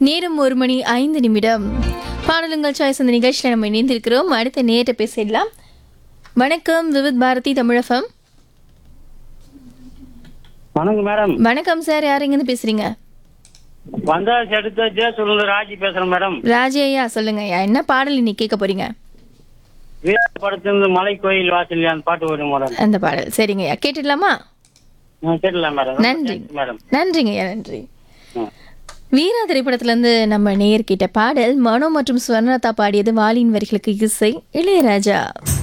நேரம் ஒரு மணி ஐந்து நிமிடம் பாடலுங்கள் சாய்ஸ் அந்த நிகழ்ச்சியில் நம்ம இணைந்திருக்கிறோம் அடுத்த நேரத்தை பேசிடலாம் வணக்கம் விவித் பாரதி தமிழகம் வணக்கம் மேடம் வணக்கம் சார் யார் எங்கேருந்து பேசுறீங்க வந்தாச்சு அடுத்த ஜே சொல்லுங்க ராஜி பேசுறேன் மேடம் ராஜி ஐயா சொல்லுங்க ஐயா என்ன பாடல் இன்னைக்கு கேட்க போறீங்க வீர படத்துல மலை கோயில் வாசல் அந்த பாட்டு வரும் மேடம் அந்த பாடல் சரிங்க ஐயா கேட்டுடலாமா நான் கேட்டலாம் மேடம் ரொம்ப நன்றி thanks மேடம் நன்றிங்க ஐயா நன்றி ம். வீரா திரைப்படத்திலிருந்து நம்ம நேயர் கேட்ட பாடல் மனோ மற்றும் ஸ்வர்ணலதா பாடியது வாலியின் வரிகளுக்கு இசை இளையராஜா